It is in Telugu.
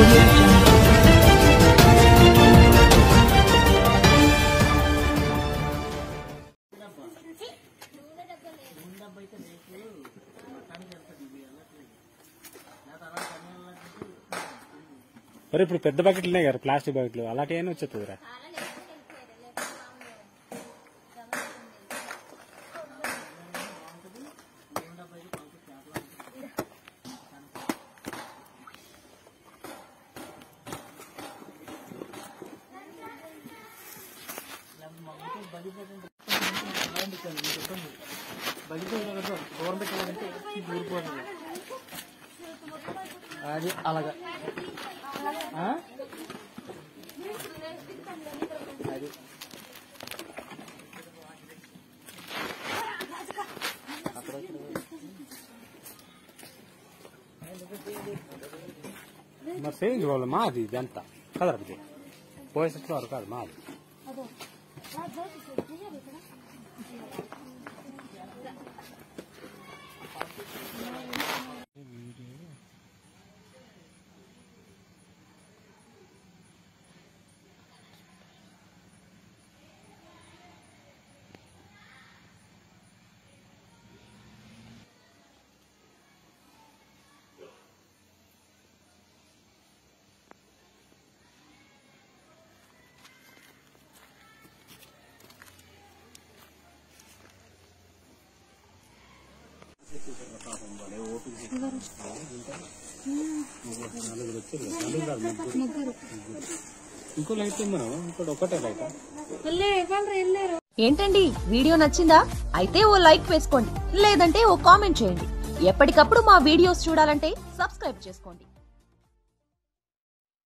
audio jungle. మరి ఇప్పుడు పెద్ద బకెట్లు ఉన్నాయి కదా ప్లాస్టిక్ బకెట్లు అలాంటి ఏమైనా వచ్చేస్తుందిరా అది అలాగా ఆ? అది మరి సేవింగ్ వాళ్ళు మాది ఇదంతా కదరా ఇది పోయేసరికి వారు కాదు మాది ఇంకో లైట్ మనం ఇంకోటి ఒకటే లైట్ ఏంటండి వీడియో నచ్చిందా అయితే ఓ లైక్ వేసుకోండి లేదంటే ఓ కామెంట్ చేయండి ఎప్పటికప్పుడు మా వీడియోస్ చూడాలంటే సబ్స్క్రైబ్ చేసుకోండి